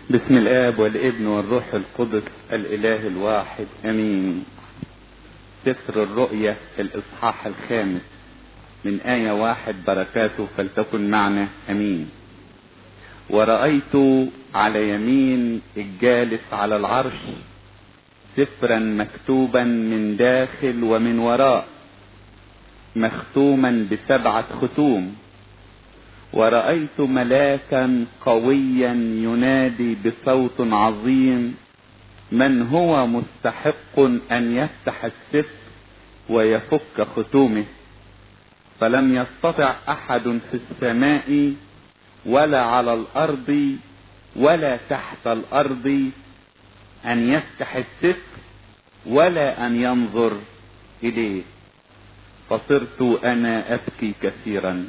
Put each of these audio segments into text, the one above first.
بسم الآب والابن والروح القدس الإله الواحد أمين سفر الرؤية الإصحاح الخامس من آية واحد بركاته فلتكن معنا أمين ورأيت على يمين الجالس على العرش سفرا مكتوبا من داخل ومن وراء مختوما بسبعة ختوم ورأيت ملاكا قويا ينادي بصوت عظيم من هو مستحق أن يفتح السفر ويفك ختومه فلم يستطع أحد في السماء ولا على الأرض ولا تحت الأرض أن يفتح السفر ولا أن ينظر إليه فصرت أنا أبكي كثيرا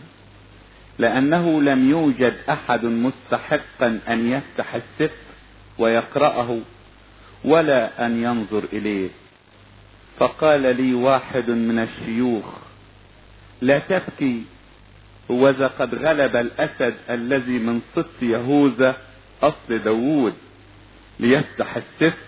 لأنه لم يوجد أحد مستحقا أن يفتح السفر ويقرأه ولا أن ينظر إليه فقال لي واحد من الشيوخ لا تبكي وذا قد غلب الأسد الذي من صدق يهوذا أصل داوود ليفتح السفر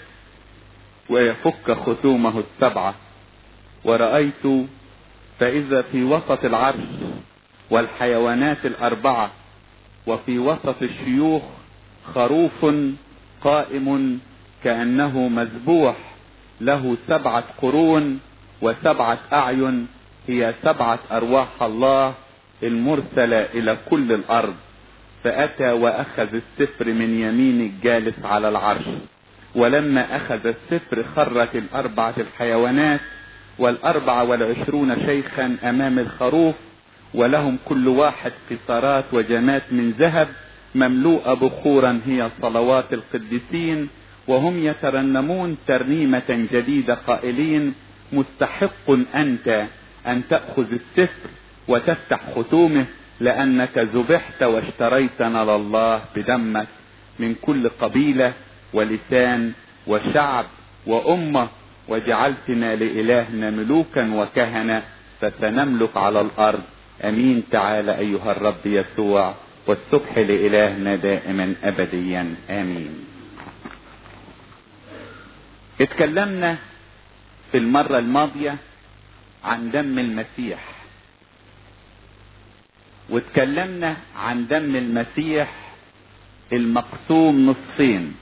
ويفك ختومه السبعة ورأيت فإذا في وسط العرش والحيوانات الأربعة وفي وسط الشيوخ خروف قائم كأنه مذبوح له سبعة قرون وسبعة أعين هي سبعة أرواح الله المرسلة إلى كل الأرض فأتى وأخذ السفر من يمين الجالس على العرش ولما أخذ السفر خرت الأربعة الحيوانات والأربعة والعشرون شيخا أمام الخروف ولهم كل واحد قصارات وجمات من ذهب مملوءة بخورا هي صلوات القديسين وهم يترنمون ترنيمة جديدة قائلين مستحق أنت أن تأخذ السفر وتفتح ختومه لأنك ذبحت واشتريتنا لله بدمك من كل قبيلة ولسان وشعب وأمة وجعلتنا لإلهنا ملوكا وكهنة فسنملك على الأرض امين تعالى ايها الرب يسوع والصبح لالهنا دائما ابديا امين اتكلمنا في المرة الماضية عن دم المسيح واتكلمنا عن دم المسيح المقسوم نصفين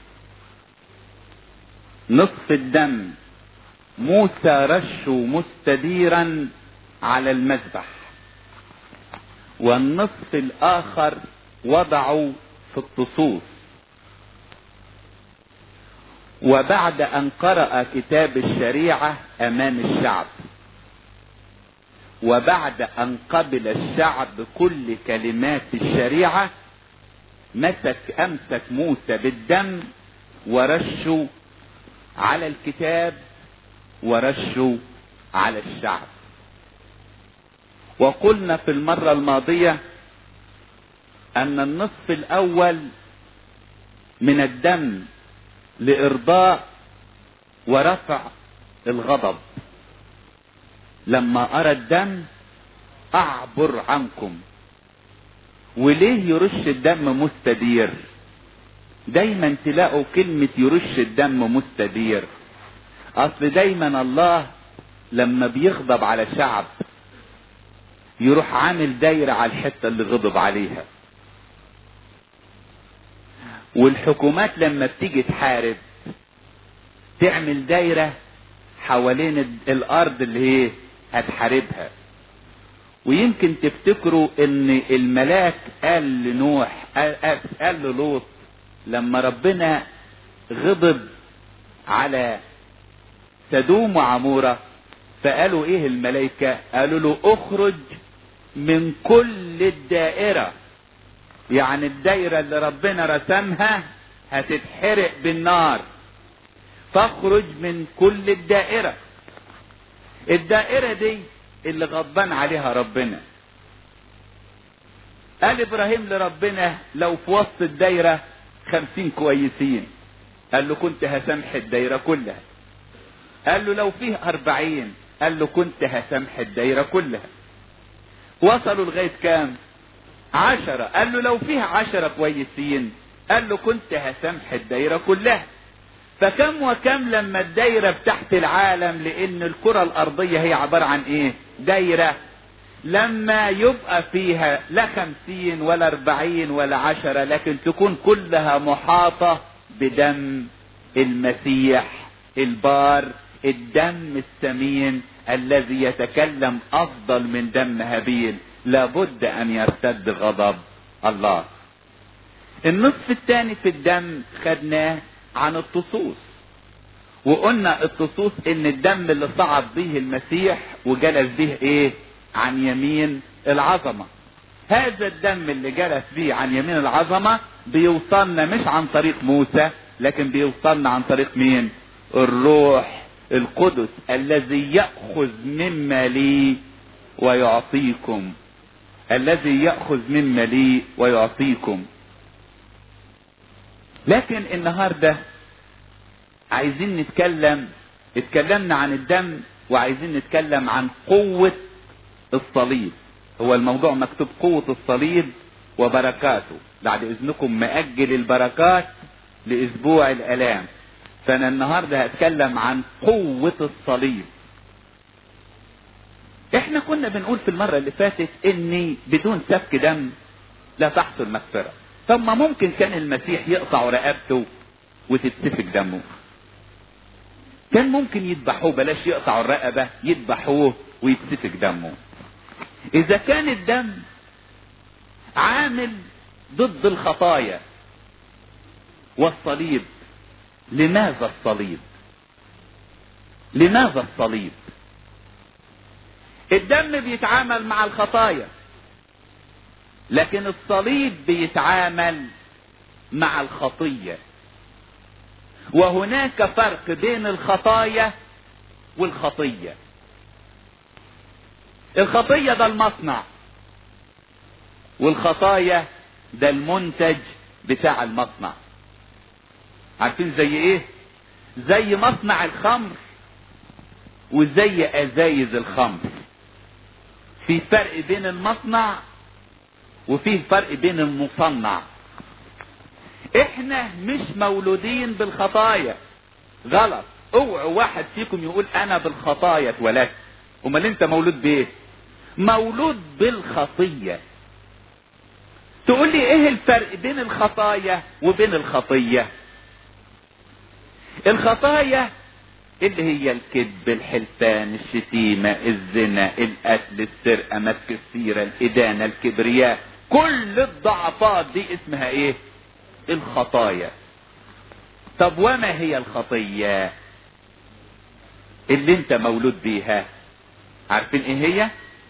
نصف الدم موسى رشه مستديرا على المذبح والنصف الاخر وضعوا في الطصوص وبعد ان قرأ كتاب الشريعة امام الشعب وبعد ان قبل الشعب كل كلمات الشريعة مسك امسك موسى بالدم ورشه على الكتاب ورشه على الشعب وقلنا في المرة الماضية ان النصف الاول من الدم لارضاء ورفع الغضب لما ارى الدم اعبر عنكم وليه يرش الدم مستدير دايما تلاقوا كلمة يرش الدم مستدير اصل دايما الله لما بيغضب على شعب يروح عامل دايرة على الحتة اللي غضب عليها والحكومات لما بتيجي تحارب تعمل دايرة حوالين الارض اللي هي هتحاربها ويمكن تفتكروا ان الملاك قال لنوح قال للوط لما ربنا غضب على سدوم وعمورة فقالوا ايه الملائكة قالوا له اخرج من كل الدائرة يعني الدائرة اللي ربنا رسمها هتتحرق بالنار فاخرج من كل الدائرة الدائرة دي اللي غضبان عليها ربنا قال ابراهيم لربنا لو في وسط الدايرة خمسين كويسين قال له كنت هسامح الدايرة كلها قال له لو فيه اربعين قال له كنت هسامح الدايرة كلها وصلوا لغاية كام عشرة قال له لو فيه عشرة كويسين قال له كنت هسامح الدايرة كلها فكم وكم لما الدايرة بتحت العالم لان الكرة الارضية هي عبارة عن ايه دايرة لما يبقى فيها لا خمسين ولا اربعين ولا عشرة لكن تكون كلها محاطة بدم المسيح البار الدم الثمين الذي يتكلم افضل من دم هابيل لابد ان يرتد غضب الله النصف الثاني في الدم خدناه عن الطصوص وقلنا الطصوص ان الدم اللي صعد به المسيح وجلس به ايه عن يمين العظمة هذا الدم اللي جلس به عن يمين العظمة بيوصلنا مش عن طريق موسى لكن بيوصلنا عن طريق مين الروح القدس الذي يأخذ مما لي ويعطيكم الذي يأخذ مما لي ويعطيكم لكن النهاردة عايزين نتكلم اتكلمنا عن الدم وعايزين نتكلم عن قوة الصليب هو الموضوع مكتوب قوة الصليب وبركاته بعد اذنكم مأجل البركات لاسبوع الالام فانا النهاردة هتكلم عن قوة الصليب احنا كنا بنقول في المرة اللي فاتت اني بدون سفك دم لا تحصل مغفرة طب ما ممكن كان المسيح يقطع رقبته وتتسفك دمه كان ممكن يذبحوه بلاش يقطعوا الرقبة يذبحوه ويتسفك دمه اذا كان الدم عامل ضد الخطايا والصليب لماذا الصليب لماذا الصليب الدم بيتعامل مع الخطايا لكن الصليب بيتعامل مع الخطيه وهناك فرق بين الخطايا والخطيه الخطيه ده المصنع والخطايا ده المنتج بتاع المصنع عارفين زي ايه زي مصنع الخمر وزي ازايز الخمر في فرق بين المصنع وفي فرق بين المصنع احنا مش مولودين بالخطايا غلط اوعوا واحد فيكم يقول انا بالخطايا اتولدت امال انت مولود بايه مولود بالخطيه تقول لي ايه الفرق بين الخطايا وبين الخطيه الخطايا اللي هي الكذب الحلفان الشتيمة الزنا القتل السرقة مسك السيرة الإدانة الكبرياء كل الضعفات دي اسمها ايه الخطايا طب وما هي الخطية اللي انت مولود بيها عارفين ايه هي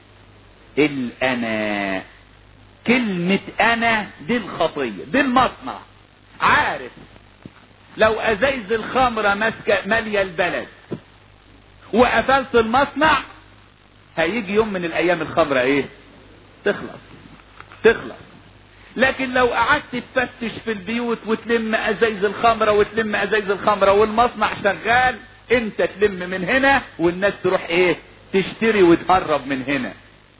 الانا كلمة انا دي الخطية دي المصنع عارف لو ازايز الخمرة ماسكة مالية البلد وقفلت المصنع هيجي يوم من الايام الخمرة ايه تخلص تخلص لكن لو قعدت تفتش في البيوت وتلم ازايز الخمرة وتلم ازايز الخمرة والمصنع شغال انت تلم من هنا والناس تروح ايه تشتري وتهرب من هنا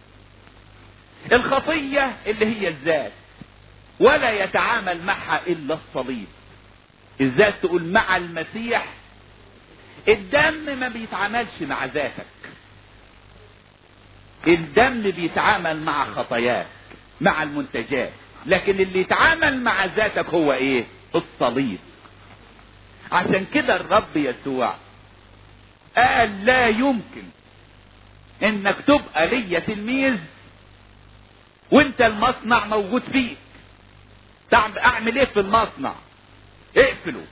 الخطية اللي هي الذات ولا يتعامل معها الا الصليب الذات تقول مع المسيح الدم ما بيتعاملش مع ذاتك الدم بيتعامل مع خطاياك مع المنتجات لكن اللي يتعامل مع ذاتك هو ايه الصليب عشان كده الرب يسوع قال لا يمكن انك تبقى ليا تلميذ وانت المصنع موجود فيك اعمل ايه في المصنع اقفلوا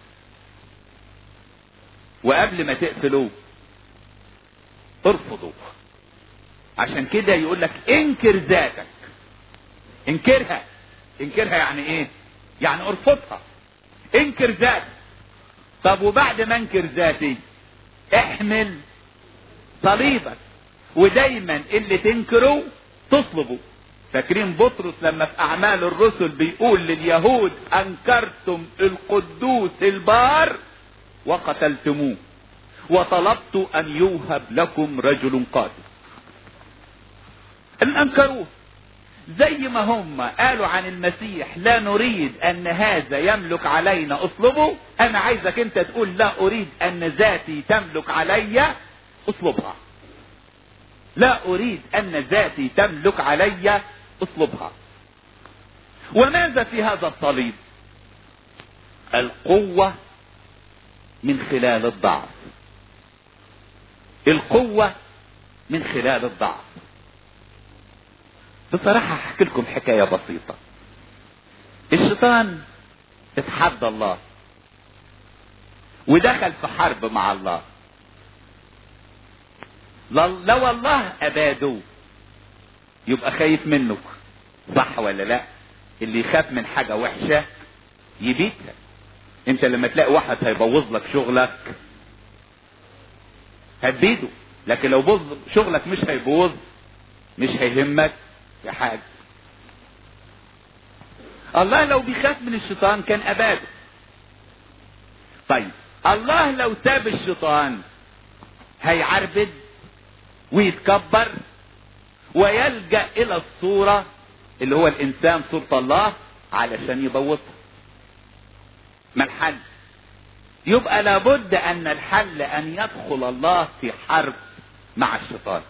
وقبل ما تقفلوا ارفضوا عشان كده يقول لك انكر ذاتك انكرها انكرها يعني ايه يعني ارفضها انكر ذاتك طب وبعد ما انكر ذاتي احمل صليبك ودايما اللي تنكره تصلبه فاكرين بطرس لما في اعمال الرسل بيقول لليهود انكرتم القدوس البار وقتلتموه وطلبت ان يوهب لكم رجل قاتل ان انكروه زي ما هم قالوا عن المسيح لا نريد ان هذا يملك علينا اطلبه انا عايزك انت تقول لا اريد ان ذاتي تملك علي اطلبها لا اريد ان ذاتي تملك علي اطلبها وماذا في هذا الصليب القوة من خلال الضعف القوة من خلال الضعف بصراحة هحكي لكم حكاية بسيطة الشيطان اتحدى الله ودخل في حرب مع الله لو الله اباده يبقى خايف منك صح ولا لا اللي يخاف من حاجة وحشة يبيتها انت لما تلاقي واحد هيبوظ لك شغلك هتبيده لكن لو بوظ شغلك مش هيبوظ مش هيهمك يا حاج الله لو بيخاف من الشيطان كان اباده طيب الله لو ساب الشيطان هيعربد ويتكبر ويلجأ الى الصورة اللي هو الانسان صورة الله علشان يبوظها ما الحل يبقى لابد ان الحل ان يدخل الله في حرب مع الشيطان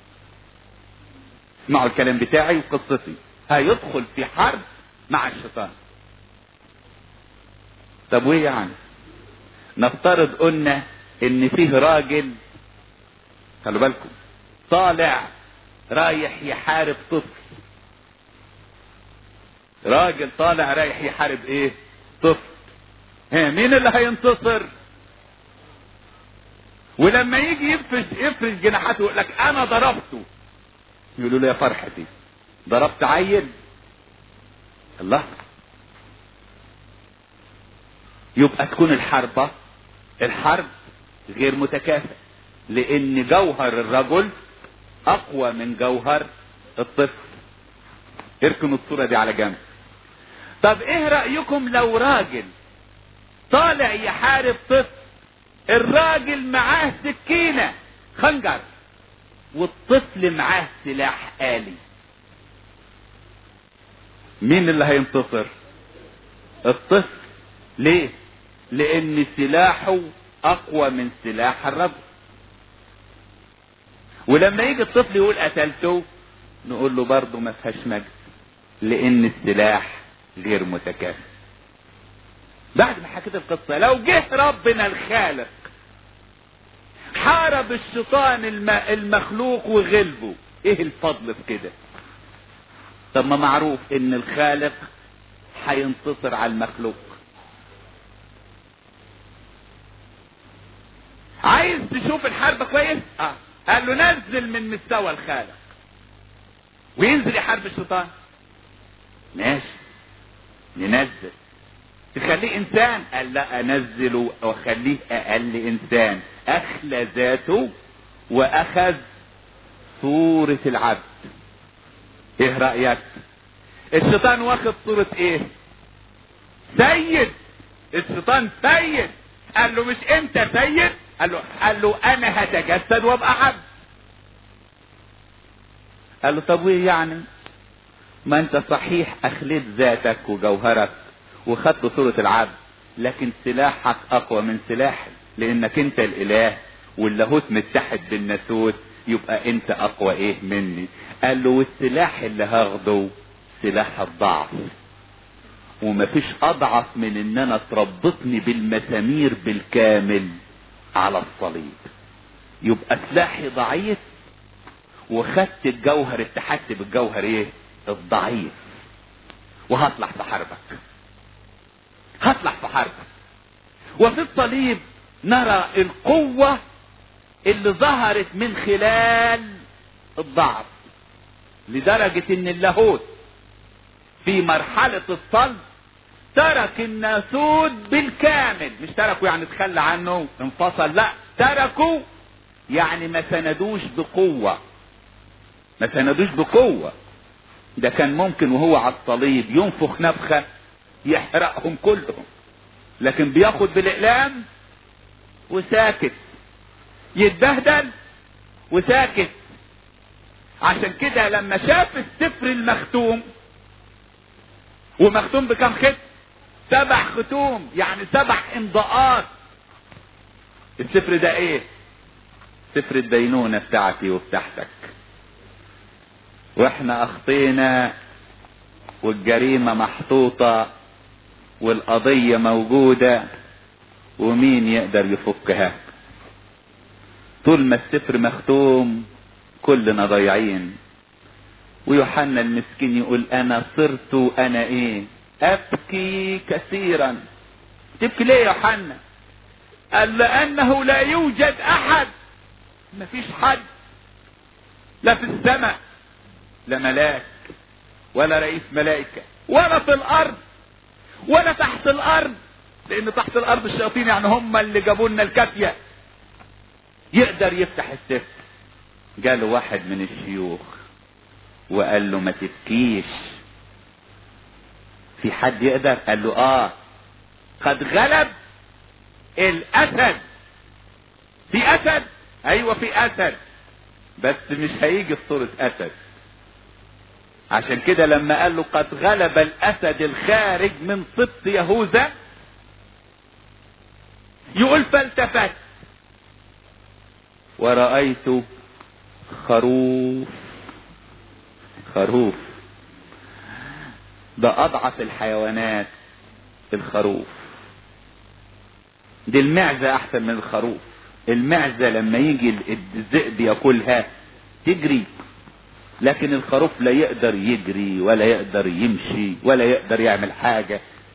اسمعوا الكلام بتاعي وقصتي هيدخل في حرب مع الشيطان طب وايه يعني نفترض قلنا ان فيه راجل خلوا بالكم طالع رايح يحارب طفل راجل طالع رايح يحارب ايه طفل ها مين اللي هينتصر ولما يجي يفرش يفرش جناحاته يقول لك انا ضربته يقولوا له يا فرحتي ضربت عيل الله يبقى تكون الحربة الحرب غير متكافئ لان جوهر الرجل اقوى من جوهر الطفل اركنوا الصورة دي على جنب طب ايه رأيكم لو راجل طالع يحارب طفل الراجل معاه سكينة خنجر والطفل معاه سلاح آلي مين اللي هينتصر الطفل ليه لان سلاحه اقوى من سلاح الرجل ولما يجي الطفل يقول قتلته نقول له برضه ما فيهاش مجد لان السلاح غير متكافئ بعد ما حكيت القصة لو جه ربنا الخالق حارب الشيطان الم... المخلوق وغلبه ايه الفضل في كده طب ما معروف ان الخالق هينتصر على المخلوق عايز تشوف الحرب كويس اه قال له نزل من مستوى الخالق وينزل يحارب الشيطان ماشي ننزل تخليه انسان قال لا انزله واخليه اقل انسان اخلى ذاته واخذ صورة العبد ايه رأيك الشيطان واخد صورة ايه سيد الشيطان سيد قال له مش انت سيد قال له قال له انا هتجسد وابقى عبد قال له طب وايه يعني ما انت صحيح اخليت ذاتك وجوهرك وخدت صورة العبد لكن سلاحك اقوى من سلاحي لانك انت الاله واللاهوت متحد بالناسوت يبقى انت اقوى ايه مني قال له والسلاح اللي هاخده سلاح الضعف ومفيش اضعف من ان انا تربطني بالمسامير بالكامل على الصليب يبقى سلاحي ضعيف وخدت الجوهر اتحدت بالجوهر ايه الضعيف وهطلع في حربك هطلع في حربك وفي الصليب نرى القوة اللي ظهرت من خلال الضعف لدرجة ان اللاهوت في مرحلة الصلب ترك الناسوت بالكامل مش تركوا يعني تخلى عنه انفصل لا تركوا يعني ما سندوش بقوة ما سندوش بقوة ده كان ممكن وهو على الصليب ينفخ نفخة يحرقهم كلهم لكن بياخد بالاقلام وساكت يتبهدل وساكت عشان كده لما شاف السفر المختوم ومختوم بكم ختم سبع ختوم يعني سبع امضاءات السفر ده ايه سفر الدينونة بتاعتي وبتاعتك واحنا اخطينا والجريمة محطوطة والقضية موجودة ومين يقدر يفكها طول ما السفر مختوم كلنا ضايعين ويوحنا المسكين يقول انا صرت انا ايه ابكي كثيرا تبكي ليه يا يوحنا قال لانه لا يوجد احد مفيش حد لا في السماء لا ملاك ولا رئيس ملائكة ولا في الارض ولا تحت الارض لان تحت الارض الشياطين يعني هم اللي جابوا لنا الكافية يقدر يفتح السفر جاله واحد من الشيوخ وقال له ما تبكيش في حد يقدر قال له اه قد غلب الاسد في اسد ايوه في اسد بس مش هيجي في صورة اسد عشان كده لما قال له قد غلب الاسد الخارج من سبط يهوذا يقول فالتفت ورأيت خروف خروف ده اضعف الحيوانات الخروف دي المعزة احسن من الخروف المعزة لما يجي الذئب ياكلها تجري لكن الخروف لا يقدر يجري ولا يقدر يمشي ولا يقدر يعمل حاجة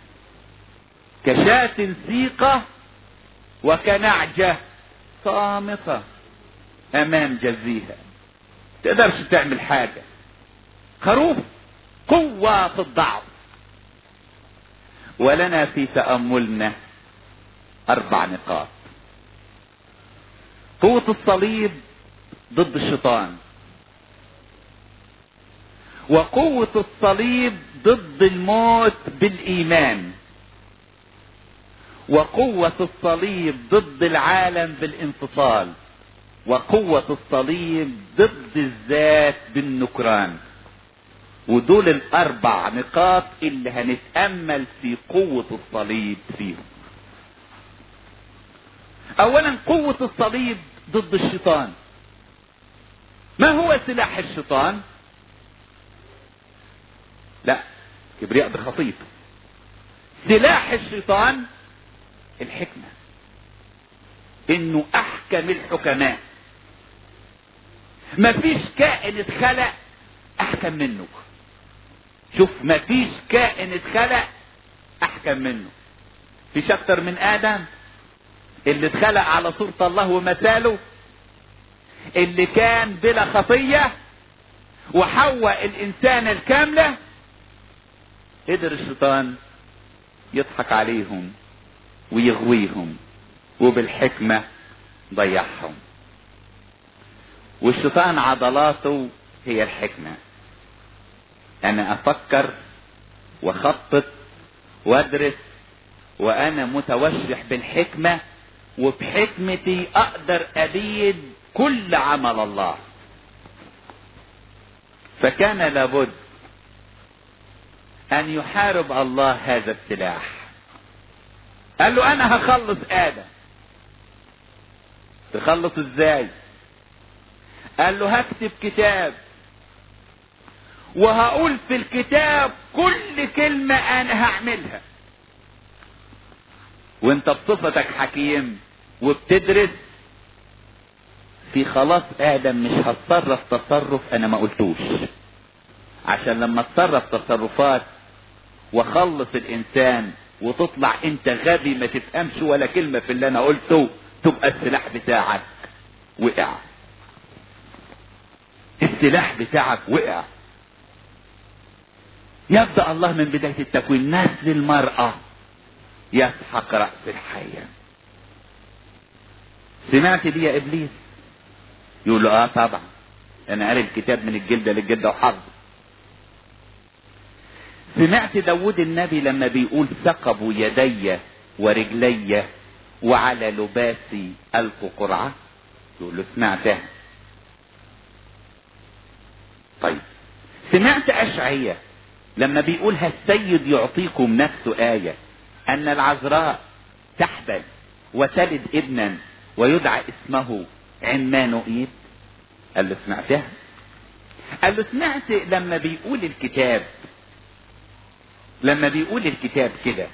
كشاة سيقة وكنعجة صامتة امام جزيها تقدرش تعمل حاجة خروف قوة في الضعف ولنا في تأملنا اربع نقاط قوة الصليب ضد الشيطان وقوة الصليب ضد الموت بالايمان وقوة الصليب ضد العالم بالانفصال وقوة الصليب ضد الذات بالنكران ودول الاربع نقاط اللي هنتأمل في قوة الصليب فيهم اولا قوة الصليب ضد الشيطان ما هو سلاح الشيطان لا كبرياء بخطيط سلاح الشيطان الحكمة انه احكم الحكماء مفيش كائن اتخلق احكم منه شوف مفيش كائن اتخلق احكم منه فيش اكتر من ادم اللي اتخلق على صورة الله ومثاله اللي كان بلا خطية وحواء الانسان الكاملة قدر الشيطان يضحك عليهم ويغويهم وبالحكمة ضيعهم والشيطان عضلاته هي الحكمة انا افكر واخطط وادرس وانا متوشح بالحكمة وبحكمتي اقدر ابيد كل عمل الله فكان لابد ان يحارب الله هذا السلاح قال له انا هخلص ادم تخلص ازاي قال له هكتب كتاب وهقول في الكتاب كل كلمة انا هعملها وانت بصفتك حكيم وبتدرس في خلاص ادم مش هتصرف تصرف انا ما قلتوش عشان لما اتصرف تصرفات واخلص الانسان وتطلع انت غبي ما تفهمش ولا كلمة في اللي انا قلته تبقى السلاح بتاعك وقع السلاح بتاعك وقع يبدأ الله من بداية التكوين نسل المرأة يسحق رأس الحية سمعت دي يا ابليس يقول له اه طبعا انا قاري الكتاب من الجلدة للجلدة وحظ سمعت داود النبي لما بيقول ثقبوا يدي ورجلي وعلى لباسي ألف قرعة يقول له سمعتها طيب سمعت اشعية لما بيقولها السيد يعطيكم نفسه آية ان العذراء تحبل وتلد ابنا ويدعى اسمه عمانوئيل قال له سمعتها قال له سمعت لما بيقول الكتاب لما بيقول الكتاب كده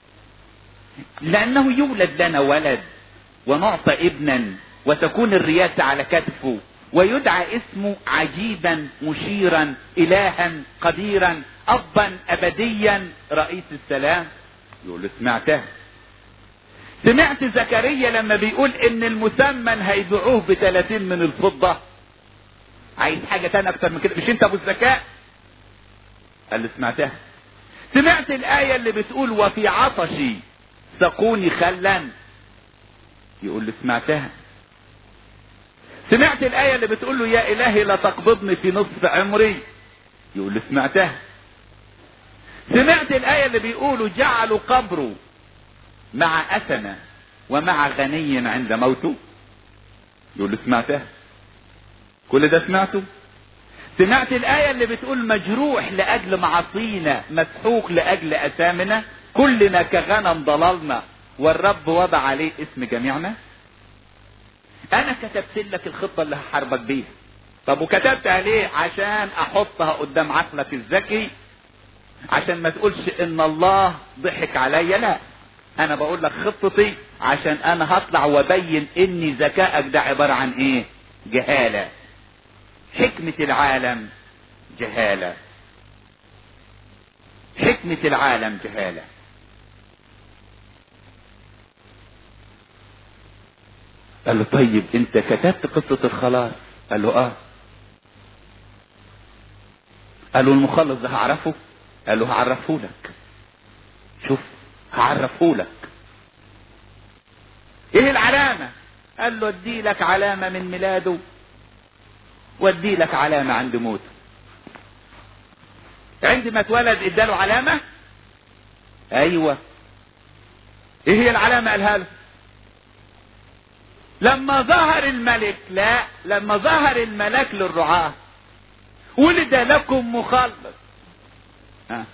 لانه يولد لنا ولد ونعطى ابنا وتكون الرياسة على كتفه ويدعى اسمه عجيبا مشيرا الها قديرا ابا ابديا رئيس السلام يقول له سمعتها سمعت زكريا لما بيقول ان المسمن هيبيعوه بثلاثين من الفضة عايز حاجة تانية اكتر من كده مش انت ابو الذكاء قال له سمعتها سمعت الآية اللي بتقول وفي عطشي سقوني خلا يقول له سمعتها سمعت الآية اللي بتقول له يا إلهي لا تقبضني في نصف عمري يقول له سمعتها سمعت الآية اللي بيقولوا جعلوا قبره مع أسنة ومع غني عند موته يقول له سمعتها كل ده سمعته سمعت الآية اللي بتقول مجروح لأجل معاصينا مسحوق لأجل أثامنا كلنا كغنم ضللنا والرب وضع عليه اسم جميعنا أنا كتبت لك الخطة اللي هحاربك بيها طب وكتبتها ليه عشان أحطها قدام عقلك الذكي عشان ما تقولش إن الله ضحك عليا لا أنا بقول لك خطتي عشان أنا هطلع وأبين إني ذكائك ده عبارة عن إيه جهالة حكمة العالم جهالة حكمة العالم جهالة قال له طيب انت كتبت قصة الخلاص قال له اه قال له المخلص ده هعرفه قال له هعرفه لك شوف هعرفه لك ايه العلامة قال له ادي لك علامة من ميلاده وادي لك علامة عند موته عندما اتولد اداله علامة ايوه ايه هي العلامة قالها له لما ظهر الملك لا لما ظهر الملاك للرعاة ولد لكم مخلص آه.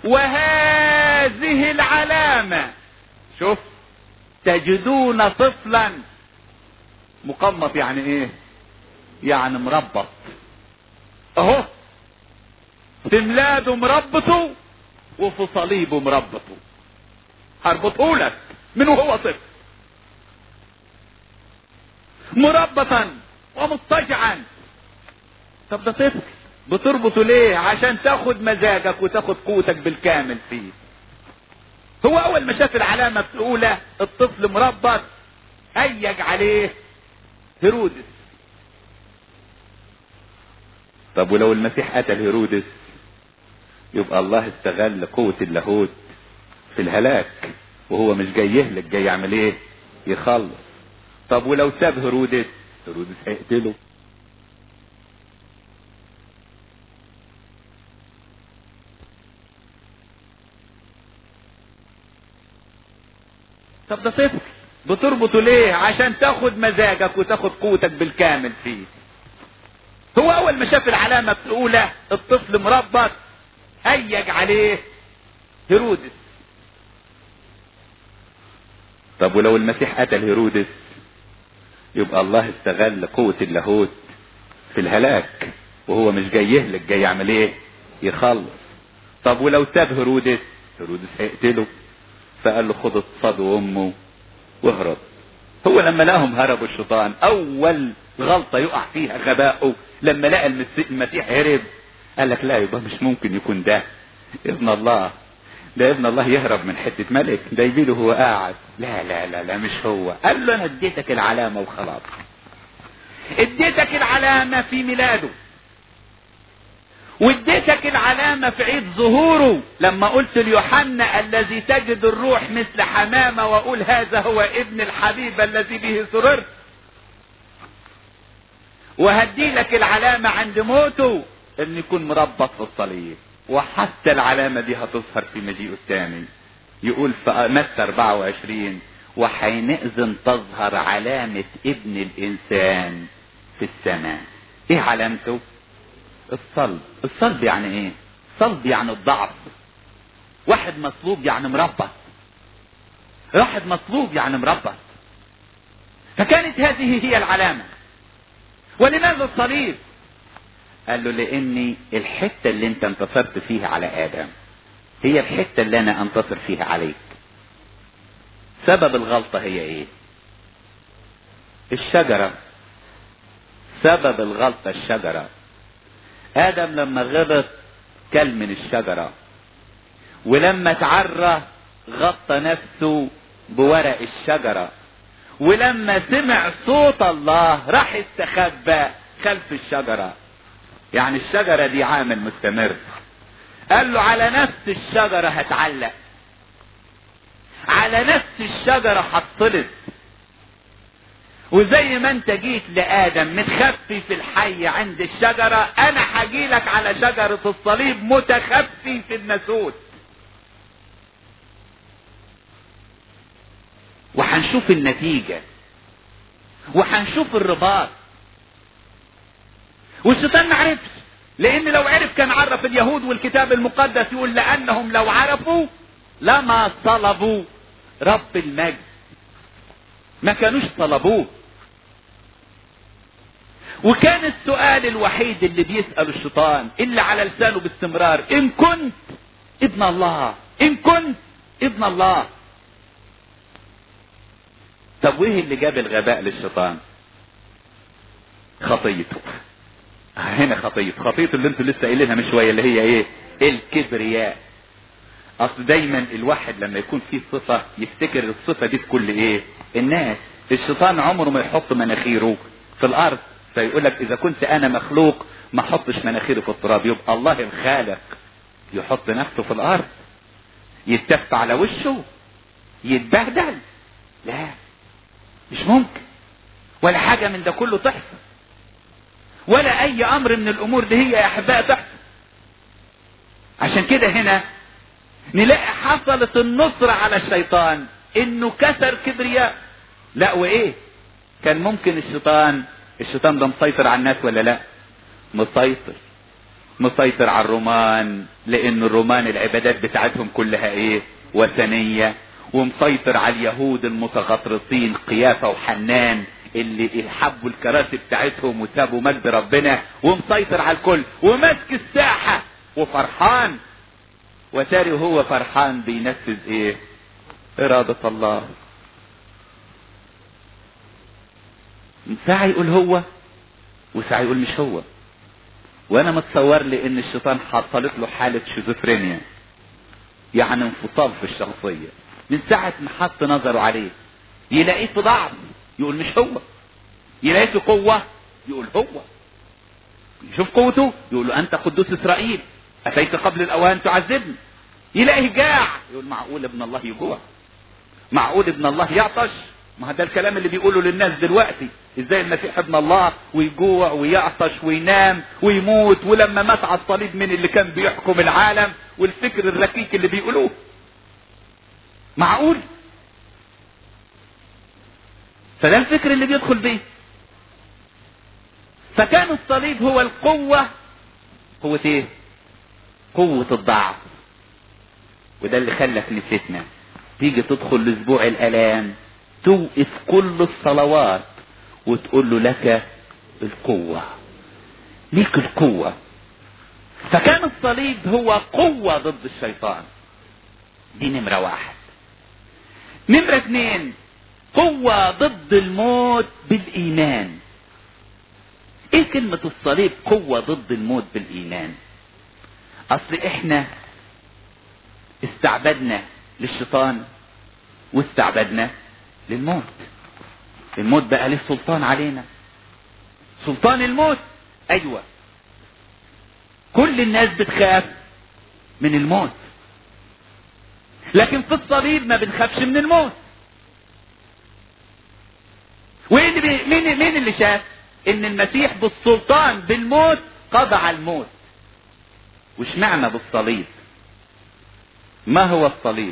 وهذه العلامة شوف تجدون طفلا مقمط يعني ايه يعني مربط اهو في ميلاده مربطه وفي صليبه مربطه هربطه لك من وهو طفل مربطا ومضطجعا طب ده طفل بتربطه ليه عشان تاخد مزاجك وتاخد قوتك بالكامل فيه هو اول ما شاف العلامة الاولى الطفل مربط هيج عليه هيرودس طب ولو المسيح قتل هيرودس يبقى الله استغل قوة اللاهوت في الهلاك وهو مش جاي يهلك جاي يعمل ايه يخلص طب ولو ساب هيرودس هيرودس هيقتله طب ده طفل بتربطه ليه عشان تاخد مزاجك وتاخد قوتك بالكامل فيه هو اول ما شاف العلامة الاولى الطفل مربط هيج عليه هيرودس طب ولو المسيح قتل هيرودس يبقى الله استغل قوة اللاهوت في الهلاك وهو مش جاي يهلك جاي يعمل ايه يخلص طب ولو ساب هيرودس هيرودس هيقتله فقال له خد اتصاد امه واهرب هو لما لقاهم هربوا الشيطان اول غلطة يقع فيها غباؤه لما لقى المسيح هرب قال لك لا يبقى مش ممكن يكون ده ابن الله ده ابن الله يهرب من حتة ملك ده يجيله هو قاعد لا لا لا لا مش هو قال له انا اديتك العلامة وخلاص اديتك العلامة في ميلاده واديتك العلامة في عيد ظهوره لما قلت ليوحنا الذي تجد الروح مثل حمامة واقول هذا هو ابن الحبيب الذي به سررت وهدي لك العلامة عند موته ان يكون مربط في الصليب وحتى العلامة دي هتظهر في مجيئه الثاني يقول في متى 24 وحينئذ تظهر علامة ابن الانسان في السماء ايه علامته الصلب الصلب يعني ايه صلب يعني الضعف واحد مصلوب يعني مربط واحد مصلوب يعني مربط فكانت هذه هي العلامة ولماذا الصليب قال له لاني الحتة اللي انت انتصرت فيها على ادم هي الحتة اللي انا انتصر فيها عليك سبب الغلطة هي ايه الشجرة سبب الغلطة الشجرة ادم لما غلط كل من الشجرة ولما تعرى غطى نفسه بورق الشجرة ولما سمع صوت الله راح استخبى خلف الشجرة يعني الشجرة دي عامل مستمر قال له على نفس الشجرة هتعلق على نفس الشجرة هتطلب وزي ما انت جيت لادم متخفي في الحي عند الشجرة انا هجيلك على شجرة الصليب متخفي في الناسوت وهنشوف النتيجة وهنشوف الرباط والشيطان ما عرفش لان لو عرف كان عرف اليهود والكتاب المقدس يقول لانهم لو عرفوا لما طلبوا رب المجد ما كانوش طلبوه وكان السؤال الوحيد اللي بيسأل الشيطان اللي على لسانه باستمرار ان كنت ابن الله ان كنت ابن الله طب وايه اللي جاب الغباء للشيطان خطيته هنا خطيته خطيته اللي انتوا لسه قايلينها من شويه اللي هي ايه الكبرياء اصل دايما الواحد لما يكون فيه صفة يفتكر الصفة دي في كل ايه الناس الشيطان عمره ما يحط مناخيره في الارض فيقول لك اذا كنت انا مخلوق ما احطش مناخيري في التراب يبقى الله الخالق يحط نفسه في الارض يتف على وشه يتبهدل لا مش ممكن ولا حاجة من ده كله تحصل ولا اي امر من الامور دي هي يا احباء تحصل عشان كده هنا نلاقي حصلت النصرة على الشيطان انه كسر كبرياء لا وايه كان ممكن الشيطان الشيطان ده مسيطر على الناس ولا لا مسيطر مسيطر على الرومان لان الرومان العبادات بتاعتهم كلها ايه وثنية ومسيطر على اليهود المتغطرسين قيافة وحنان اللي حبوا الكراسي بتاعتهم وسابوا مجد ربنا ومسيطر على الكل وماسك الساحة وفرحان وتاري هو فرحان بينفذ ايه ارادة الله ساعة يقول هو وساعة يقول مش هو وانا متصور لي ان الشيطان حصلت له حالة شيزوفرينيا يعني انفصال في الشخصية من ساعة ما حط نظره عليه يلاقيه في ضعف يقول مش هو يلاقيه في قوة يقول هو يشوف قوته يقول له انت قدوس اسرائيل اتيت قبل الاوان تعذبني يلاقيه جاع يقول معقول ابن الله يجوع معقول ابن الله يعطش ما ده الكلام اللي بيقوله للناس دلوقتي ازاي المسيح ابن الله ويجوع ويعطش وينام ويموت ولما مات على الصليب من اللي كان بيحكم العالم والفكر الركيك اللي بيقولوه معقول فده الفكر اللي بيدخل بيه فكان الصليب هو القوة قوة ايه قوة الضعف وده اللي خلى كنيستنا تيجي تدخل لاسبوع الالام توقف كل الصلوات وتقول له لك القوة ليك القوة فكان الصليب هو قوة ضد الشيطان دي نمرة واحد نمرة اثنين قوة ضد الموت بالإيمان ايه كلمة الصليب قوة ضد الموت بالإيمان اصل احنا استعبدنا للشيطان واستعبدنا للموت الموت بقى له سلطان علينا سلطان الموت ايوه كل الناس بتخاف من الموت لكن في الصليب ما بنخافش من الموت وين بي... مين مين اللي شاف ان المسيح بالسلطان بالموت قضى على الموت وش معنى بالصليب ما هو الصليب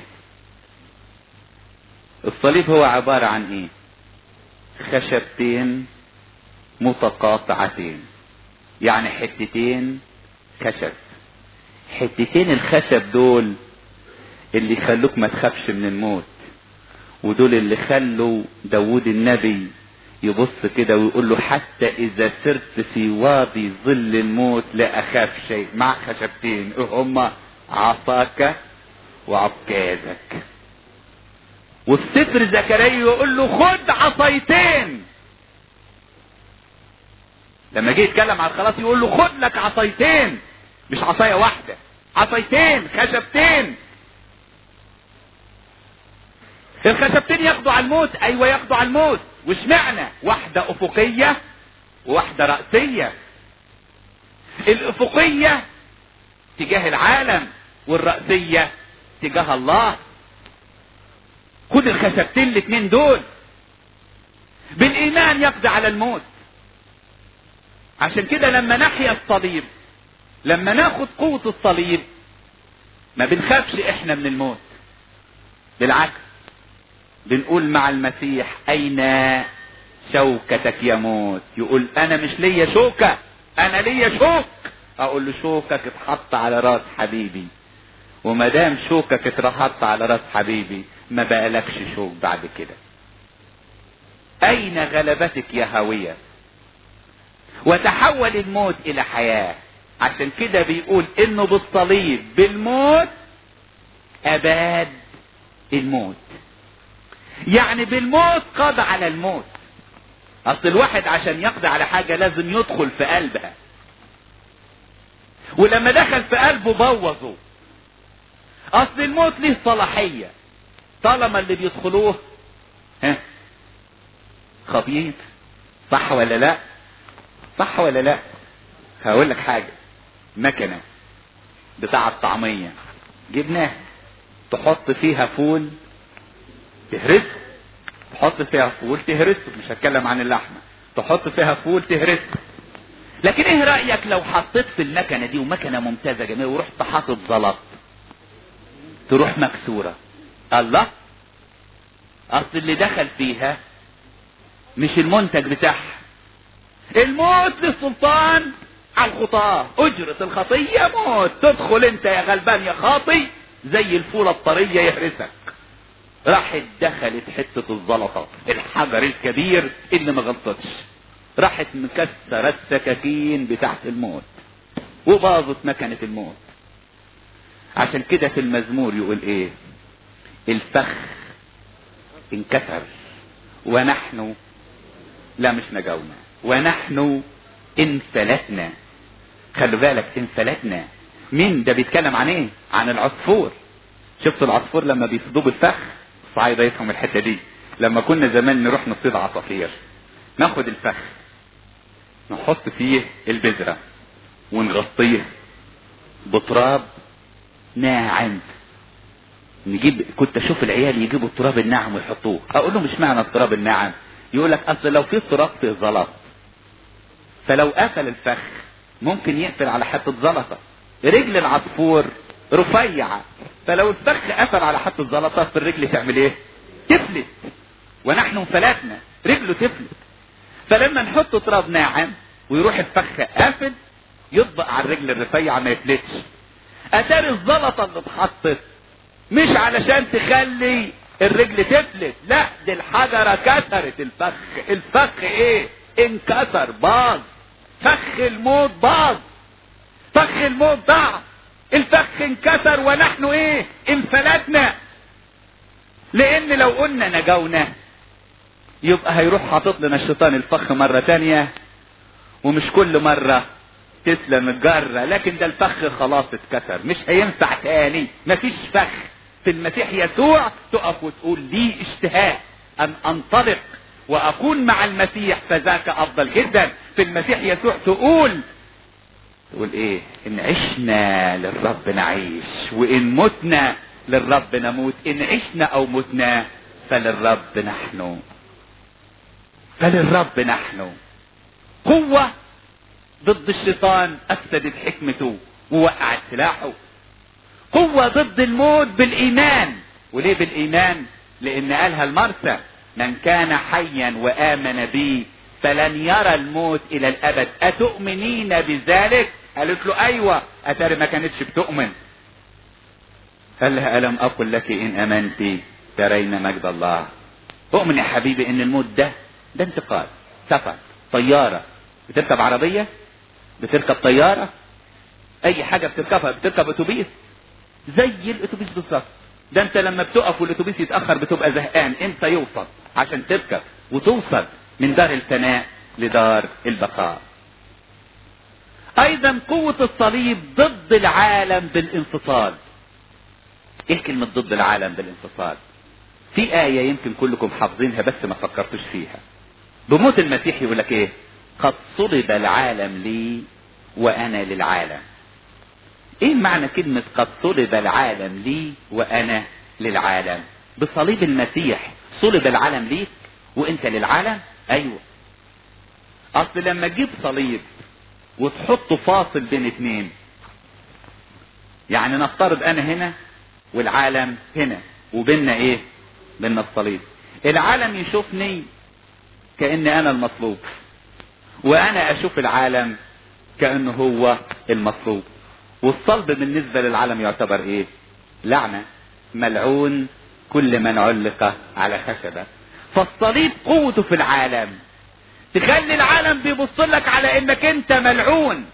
الصليب هو عبارة عن ايه خشبتين متقاطعتين يعني حتتين خشب حتتين الخشب دول اللي يخلوك ما تخافش من الموت ودول اللي خلوا داود النبي يبص كده ويقول له حتى اذا سرت في وادي ظل الموت لا اخاف شيء مع خشبتين هما عصاك وعكازك وفي سفر زكريا يقول له خد عصايتين لما جه يتكلم عن الخلاص يقول له خد لك عصايتين مش عصايه واحده عصايتين خشبتين الخشبتين ياخدوا على الموت ايوه ياخدوا على الموت واشمعنى واحده افقيه وواحده راسيه الافقيه تجاه العالم والراسيه تجاه الله خد الخشبتين الاثنين دول بالايمان يقضي على الموت عشان كده لما نحيا الصليب لما ناخد قوة الصليب ما بنخافش احنا من الموت بالعكس بنقول مع المسيح اين شوكتك يا موت يقول انا مش ليا شوكة انا ليا شوك اقول له شوكك اتحط على راس حبيبي وما دام شوكك اتحط على راس حبيبي ما بقالكش شوك بعد كده اين غلبتك يا هاوية وتحول الموت الى حياة عشان كده بيقول انه بالصليب بالموت اباد الموت يعني بالموت قضى على الموت اصل الواحد عشان يقضي على حاجة لازم يدخل في قلبها ولما دخل في قلبه بوظه اصل الموت ليه صلاحية طالما اللي بيدخلوه ها خبيث صح ولا لا صح ولا لا هقول لك حاجة مكنة بتاع الطعمية جبناها تحط فيها فول تهرسه تحط فيها فول تهرسه مش هتكلم عن اللحمة تحط فيها فول تهرسه لكن ايه رأيك لو حطيت في المكنة دي ومكنة ممتازة جميلة ورحت حاطط زلط تروح مكسورة الله اصل اللي دخل فيها مش المنتج بتاعها الموت للسلطان على الخطاة اجرة الخطية موت تدخل انت يا غلبان يا خاطي زي الفولة الطرية يهرسك راحت دخلت حتة الزلطة الحجر الكبير اللي ما غلطتش راحت مكسرة السكاكين بتاعت الموت وباظت مكنة الموت عشان كده في المزمور يقول ايه الفخ انكسر ونحن لا مش نجونا ونحن انفلتنا خلوا بالك انفلتنا مين ده بيتكلم عن ايه عن العصفور شفتوا العصفور لما بيصيدوه بالفخ الصعايدة يفهم الحتة دي لما كنا زمان نروح نصيد عصافير ناخد الفخ نحط فيه البذرة ونغطيه بتراب ناعم نجيب كنت اشوف العيال يجيبوا التراب الناعم ويحطوه اقول له مش معنى التراب الناعم يقول لك اصل لو في تراب فيه زلط فلو قفل الفخ ممكن يقفل على حته زلطه رجل العصفور رفيعه فلو الفخ قفل على حته زلطه في الرجل تعمل ايه تفلت ونحن انفلتنا رجله تفلت فلما نحط تراب ناعم ويروح الفخ قافل يطبق على الرجل الرفيعه ما يفلتش اتاري الزلطه اللي اتحطت مش علشان تخلي الرجل تفلت لا دي الحجرة كسرت الفخ الفخ ايه انكسر باظ فخ الموت باظ فخ الموت ضاع الفخ انكسر ونحن ايه انفلتنا لان لو قلنا نجونا يبقى هيروح حاطط لنا الشيطان الفخ مرة تانية ومش كل مرة تسلم الجرة لكن ده الفخ خلاص اتكسر مش هينفع تاني مفيش فخ في المسيح يسوع تقف وتقول لي اشتهاء ان انطلق واكون مع المسيح فذاك افضل جدا في المسيح يسوع تقول تقول ايه ان عشنا للرب نعيش وان متنا للرب نموت ان عشنا او متنا فللرب نحن فللرب نحن قوة ضد الشيطان افسدت حكمته ووقعت سلاحه قوة ضد الموت بالإيمان وليه بالإيمان لأن قالها المرسى من كان حيا وآمن بي فلن يرى الموت الى الابد اتؤمنين بذلك قالت له ايوه اتاري ما كانتش بتؤمن قال لها الم اقل لك ان امنت ترين مجد الله اؤمن يا حبيبي ان الموت ده ده انتقال سفر طياره بتركب عربيه بتركب طياره اي حاجه بتركبها بتركب اتوبيس زي الاتوبيس بالظبط ده انت لما بتقف والاتوبيس يتاخر بتبقى زهقان امتى يوصل عشان تركب وتوصل من دار الفناء لدار البقاء ايضا قوة الصليب ضد العالم بالانفصال ايه كلمة ضد العالم بالانفصال في آية يمكن كلكم حافظينها بس ما فكرتوش فيها بموت المسيح يقول لك ايه قد صلب العالم لي وانا للعالم ايه معنى كلمة قد صلب العالم لي وانا للعالم بصليب المسيح صلب العالم ليك وانت للعالم ايوه اصل لما تجيب صليب وتحطه فاصل بين اتنين يعني نفترض انا هنا والعالم هنا وبيننا ايه بيننا الصليب العالم يشوفني كأن انا المطلوب وانا اشوف العالم كأنه هو المطلوب والصلب بالنسبة للعالم يعتبر ايه لعنة ملعون كل من علق على خشبة فالصليب قوته في العالم تخلي العالم بيبص لك على انك انت ملعون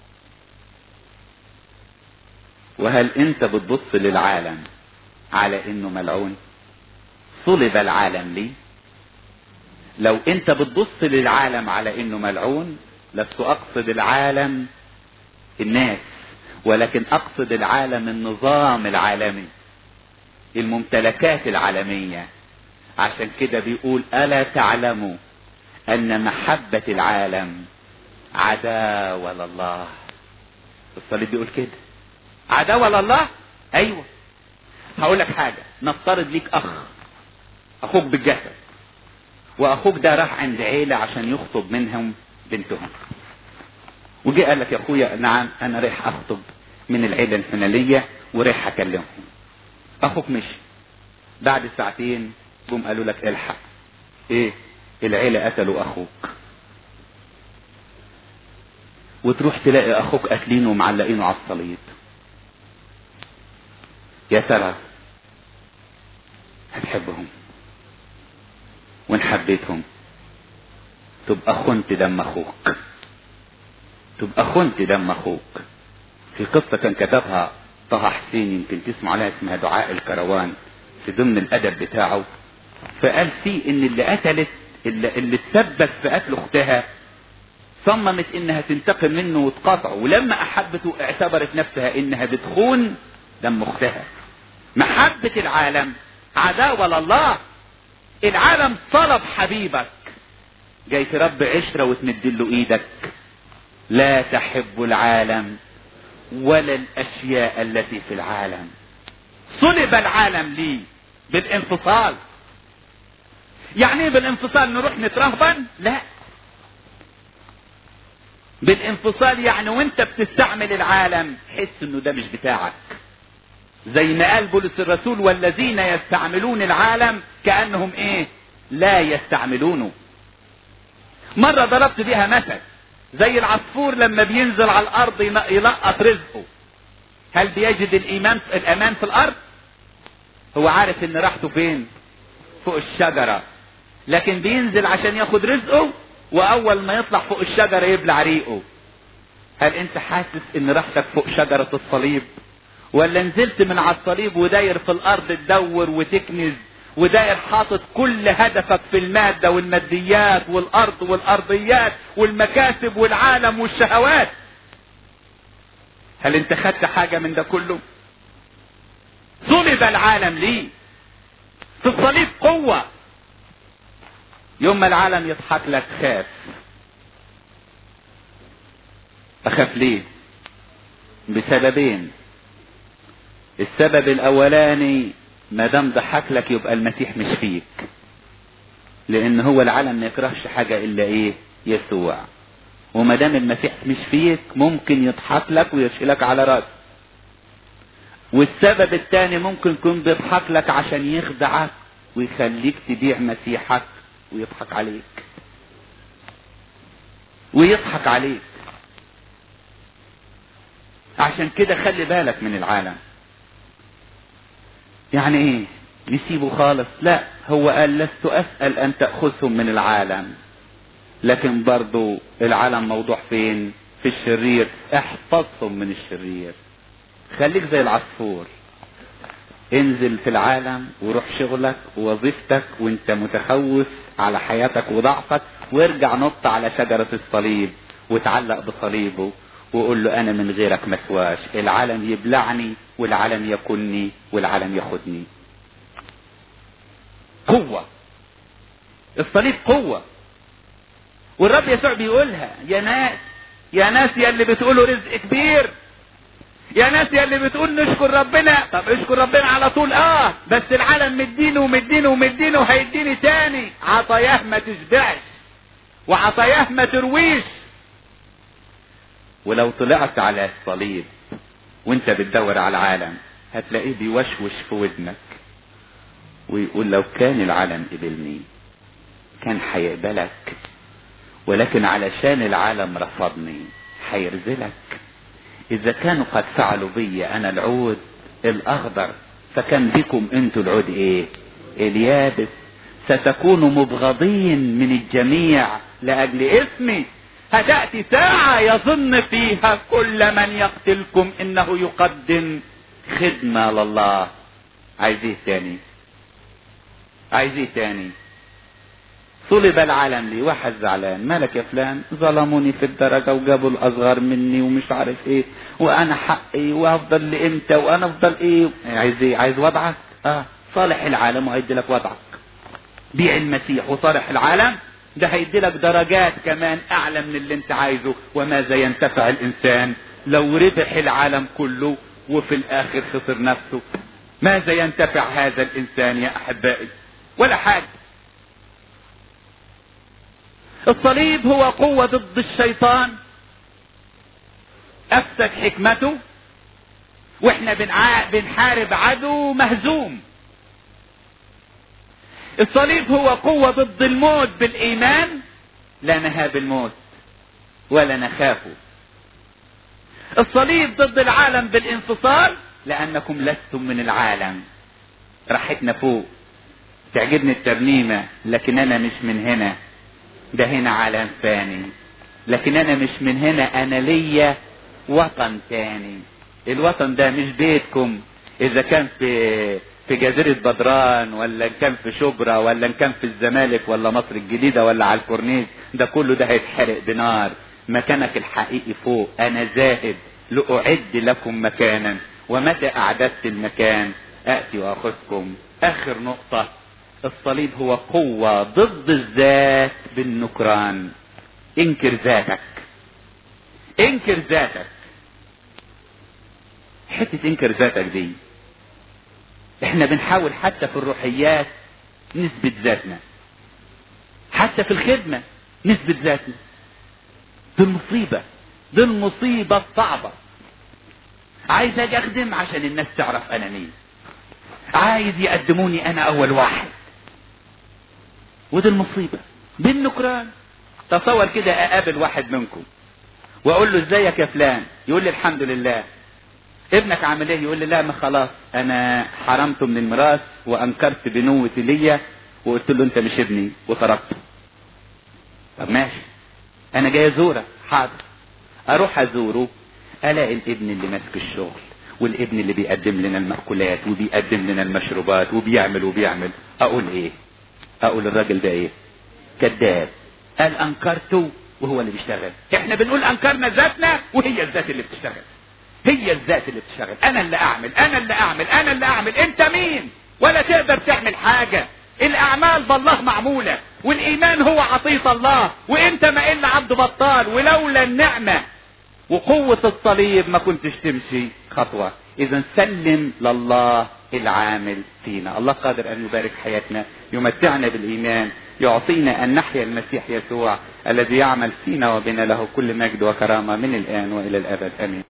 وهل انت بتبص للعالم على انه ملعون صلب العالم لي لو انت بتبص للعالم على انه ملعون لست اقصد العالم الناس ولكن اقصد العالم النظام العالمي الممتلكات العالمية عشان كده بيقول الا تعلموا ان محبة العالم عداوة لله الصليب بيقول كده عداوة لله ايوه هقول لك حاجة نفترض ليك اخ اخوك بالجسد واخوك ده راح عند عيلة عشان يخطب منهم بنتهم وجي قال لك يا اخويا نعم انا رايح اخطب من العيلة الفلانية ورايح اكلمهم اخوك مشي بعد ساعتين جم قالوا لك الحق ايه العيلة قتلوا اخوك وتروح تلاقي اخوك قاتلينه ومعلقينه على الصليب يا ترى هتحبهم وان حبيتهم تبقى خنت دم اخوك تبقى خنت دم اخوك في قصة كان كتبها طه حسين يمكن تسمع عليها اسمها دعاء الكروان في ضمن الادب بتاعه فقال فيه ان اللي قتلت اللي, اللي تسبب في قتل اختها صممت انها تنتقم منه وتقاطعه ولما احبته اعتبرت نفسها انها بتخون دم اختها محبة العالم عداوة لله العالم طلب حبيبك جاي تربي عشرة وتمد له ايدك لا تحب العالم ولا الاشياء التي في العالم صلب العالم لي بالانفصال يعني ايه بالانفصال نروح نترهبن لا بالانفصال يعني وانت بتستعمل العالم حس انه ده مش بتاعك زي ما قال بولس الرسول والذين يستعملون العالم كانهم ايه لا يستعملونه مرة ضربت بيها مثل زي العصفور لما بينزل على الارض يلقط رزقه هل بيجد الايمان الامان في الارض هو عارف ان راحته فين فوق الشجرة لكن بينزل عشان ياخد رزقه واول ما يطلع فوق الشجرة يبلع ريقه هل انت حاسس ان راحتك فوق شجرة الصليب ولا نزلت من على الصليب وداير في الارض تدور وتكنز وداير حاطط كل هدفك في المادة والماديات والارض والارضيات والمكاسب والعالم والشهوات هل انت خدت حاجة من ده كله صلب العالم ليه في الصليب قوة يوم ما العالم يضحك لك خاف اخاف ليه بسببين السبب الاولاني ما دام ضحك لك يبقى المسيح مش فيك لان هو العالم ما يكرهش حاجه الا ايه يسوع وما دام المسيح مش فيك ممكن يضحك لك ويشيلك على راسك والسبب الثاني ممكن يكون بيضحك لك عشان يخدعك ويخليك تبيع مسيحك ويضحك عليك ويضحك عليك عشان كده خلي بالك من العالم يعني ايه نسيبه خالص لا هو قال لست اسأل ان تأخذهم من العالم لكن برضو العالم موضوع فين في الشرير احفظهم من الشرير خليك زي العصفور انزل في العالم وروح شغلك ووظيفتك وانت متخوف على حياتك وضعفك وارجع نط على شجرة الصليب وتعلق بصليبه وقول له انا من غيرك مسواش العالم يبلعني والعالم يكني والعالم ياخدني قوة الصليب قوة والرب يسوع بيقولها يا ناس يا ناس يا اللي بتقولوا رزق كبير يا ناس يا اللي بتقول نشكر ربنا طب اشكر ربنا على طول اه بس العالم مدينه ومدينه ومدينه وهيديني تاني عطاياه ما تشبعش وعطاياه ما ترويش ولو طلعت على الصليب وانت بتدور على العالم هتلاقيه بيوشوش في ودنك ويقول لو كان العالم قبلني كان هيقبلك ولكن علشان العالم رفضني هيرزلك اذا كانوا قد فعلوا بي انا العود الاخضر فكان بكم انتوا العود ايه اليابس ستكونوا مبغضين من الجميع لاجل اسمي هتأتي ساعة يظن فيها كل من يقتلكم انه يقدم خدمة لله عايز ايه تاني عايز ايه تاني طلب العالم لي واحد زعلان مالك يا فلان ظلموني في الدرجة وجابوا الاصغر مني ومش عارف ايه وانا حقي وافضل لامتى وانا افضل ايه عايز ايه عايز وضعك اه صالح العالم وهيدي لك وضعك بيع المسيح وصالح العالم ده هيدي لك درجات كمان اعلى من اللي انت عايزه وماذا ينتفع الانسان لو ربح العالم كله وفي الاخر خسر نفسه ماذا ينتفع هذا الانسان يا احبائي ولا حاجه الصليب هو قوة ضد الشيطان أفسد حكمته واحنا بنع... بنحارب عدو مهزوم الصليب هو قوة ضد الموت بالإيمان لا نهاب الموت ولا نخافه الصليب ضد العالم بالانفصال لأنكم لستم من العالم راحتنا فوق تعجبني الترنيمة لكن أنا مش من هنا ده هنا عالم فاني لكن انا مش من هنا انا ليا وطن تاني الوطن ده مش بيتكم اذا كان في في جزيرة بدران ولا إن كان في شبرا ولا إن كان في الزمالك ولا مصر الجديدة ولا على الكورنيش ده كله ده هيتحرق بنار مكانك الحقيقي فوق أنا ذاهب لأعد لكم مكانا ومتى أعددت المكان آتي وأخذكم آخر نقطة الصليب هو قوة ضد الذات بالنكران انكر ذاتك انكر ذاتك حتة انكر ذاتك دي احنا بنحاول حتى في الروحيات نثبت ذاتنا حتى في الخدمة نثبت ذاتنا دي المصيبة دي المصيبة الصعبة عايز اجي اخدم عشان الناس تعرف انا مين عايز يقدموني انا اول واحد ودي المصيبة دي النكران تصور كده اقابل واحد منكم واقول له ازيك يا فلان يقول لي الحمد لله ابنك عامل ايه يقول لي لا ما خلاص انا حرمته من الميراث وانكرت بنوة ليا وقلت له انت مش ابني وتركته طب ماشي انا جاي ازورك حاضر اروح ازوره الاقي الابن اللي ماسك الشغل والابن اللي بيقدم لنا المأكولات وبيقدم لنا المشروبات وبيعمل وبيعمل اقول ايه اقول الراجل ده ايه كذاب قال انكرته وهو اللي بيشتغل احنا بنقول انكرنا ذاتنا وهي الذات اللي بتشتغل هي الذات اللي بتشتغل انا اللي اعمل انا اللي اعمل انا اللي اعمل انت مين ولا تقدر تعمل حاجة الاعمال بالله معمولة والايمان هو عطية الله وانت ما الا عبد بطال ولولا النعمة وقوة الصليب ما كنتش تمشي خطوة اذا سلم لله العامل فينا الله قادر ان يبارك حياتنا يمتعنا بالايمان يعطينا ان نحيا المسيح يسوع الذي يعمل فينا وبنا له كل مجد وكرامة من الان والى الابد امين